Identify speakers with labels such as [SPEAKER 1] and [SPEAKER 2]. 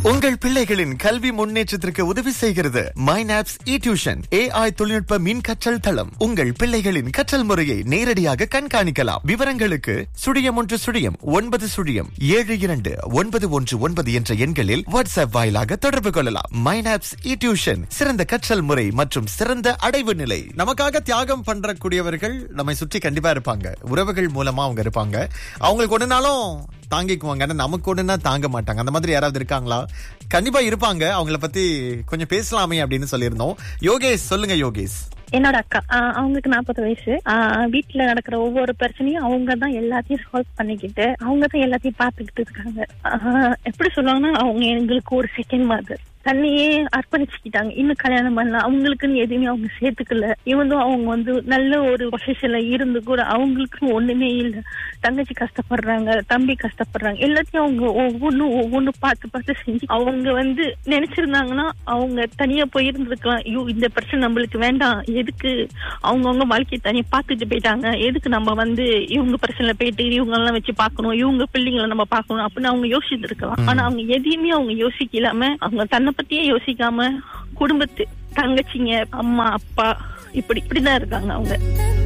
[SPEAKER 1] உங்கள் பிள்ளைகளின் கல்வி முன்னேற்றத்திற்கு உதவி செய்கிறது மைனாப்ஸ் இ டியூஷன் ஏஐ தொழில்நுட்ப மின் கற்றல் தளம் உங்கள் பிள்ளைகளின் கற்றல் முறையை நேரடியாக கண்காணிக்கலாம் விவரங்களுக்கு சுழியம் ஒன்று சுழியம் ஒன்பது சுழியம் ஏழு இரண்டு ஒன்பது ஒன்று ஒன்பது என்ற எண்களில் வாட்ஸ்அப் வாயிலாக தொடர்பு கொள்ளலாம் மைனாப்ஸ் இ டியூஷன் சிறந்த கற்றல் முறை மற்றும் சிறந்த அடைவு நிலை நமக்காக தியாகம் பண்றக்கூடியவர்கள் நம்மை சுற்றி கண்டிப்பா இருப்பாங்க உறவுகள் மூலமா அவங்க இருப்பாங்க அவங்களுக்கு ஒண்ணுனாலும் தாங்கிக்குவாங்க ஆனா நமக்கு ஒண்ணுன்னா தாங்க மாட்டாங்க அந்த மாதிரி யாராவது இருக்காங்களா கண்டிப்பா இருப்பாங்க அவங்கள பத்தி கொஞ்சம் பேசலாமே அப்படின்னு சொல்லியிருந்தோம் யோகேஷ் சொல்லுங்க யோகேஷ்
[SPEAKER 2] என்னோட அக்கா ஆஹ் அவங்களுக்கு நாற்பது வயசு ஆஹ் வீட்டுல நடக்கிற ஒவ்வொரு பிரச்சனையும் அவங்க தான் எல்லாத்தையும் சால்வ் பண்ணிக்கிட்டு அவங்க தான் எல்லாத்தையும் பாத்துக்கிட்டு இருக்காங்க ஆஹ் எப்படி சொல்லுவாங்கன்னா அவங்க எங்களுக்கு ஒரு செகண்ட் மாதிரி தன்னையே அர்ப்பணிச்சுக்கிட்டாங்க இன்னும் கல்யாணம் பண்ணலாம் அவங்களுக்குன்னு எதுவுமே அவங்க சேர்த்துக்கல இவந்தும் அவங்க வந்து நல்ல ஒரு பொசிஷன்ல இருந்து கூட அவங்களுக்குன்னு ஒண்ணுமே இல்லை தங்கச்சி கஷ்டப்படுறாங்க தம்பி கஷ்டப்படுறாங்க எல்லாத்தையும் அவங்க ஒவ்வொன்றும் ஒவ்வொன்றும் பார்த்து பார்த்து செஞ்சு அவங்க வந்து நினைச்சிருந்தாங்கன்னா அவங்க தனியா போயிருந்திருக்கலாம் ஐயோ இந்த பிரச்சனை நம்மளுக்கு வேண்டாம் எதுக்கு அவங்கவுங்க வாழ்க்கையை தனியா பார்த்துட்டு போயிட்டாங்க எதுக்கு நம்ம வந்து இவங்க பிரச்சனை போயிட்டு இவங்க எல்லாம் வச்சு பார்க்கணும் இவங்க பிள்ளைங்களை நம்ம பார்க்கணும் அப்படின்னு அவங்க யோசிச்சுட்டு இருக்கலாம் ஆனா அவங்க எதையுமே அவங்க யோசிக்கலாம அவங்க தன்னை பத்தியே யோசிக்காம குடும்பத்து தங்கச்சிங்க அம்மா அப்பா இப்படி இப்படிதான் இருக்காங்க அவங்க